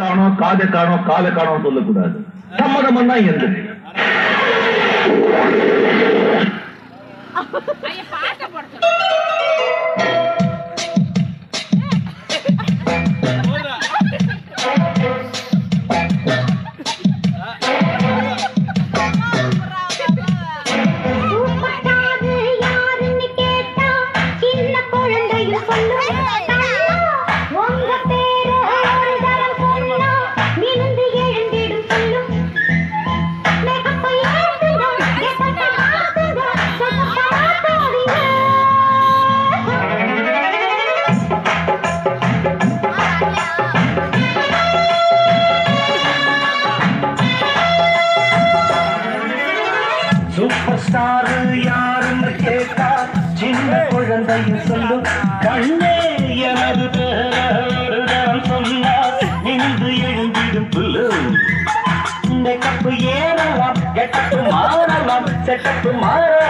காணோம் காதை காணோம் காலை காணோம் சொல்லக்கூடாது சம்மதம் தான் எந்த ஐயா பாட்ட போடுறது சூப்பர்ஸ்டாரு யாருன்னு கேட்டா சின்ன குழந்தையும் சொல்லும் உங்க பேரு ஒரு தரம் சொன்னா விழுந்து எழுந்திடும் சொல்லும் மேக்கப் ஏத்துங்க கெட்டப்ப மாத்துங்க சொத்தப்ப மாத்தாதீங்க சூப்பர் ஸ்டார் யாருன்னு கேட்டா சின்ன குழந்தையும் சொல்லும் கண்ணே எனது பேர ஒரு தரம் சொன்னா நின்று எழுந்திடும் புல்லு மேக்கப்பு ஏறலாம் கெட்டப்பு மாறலாம் செட்டப்பு மாறலாம்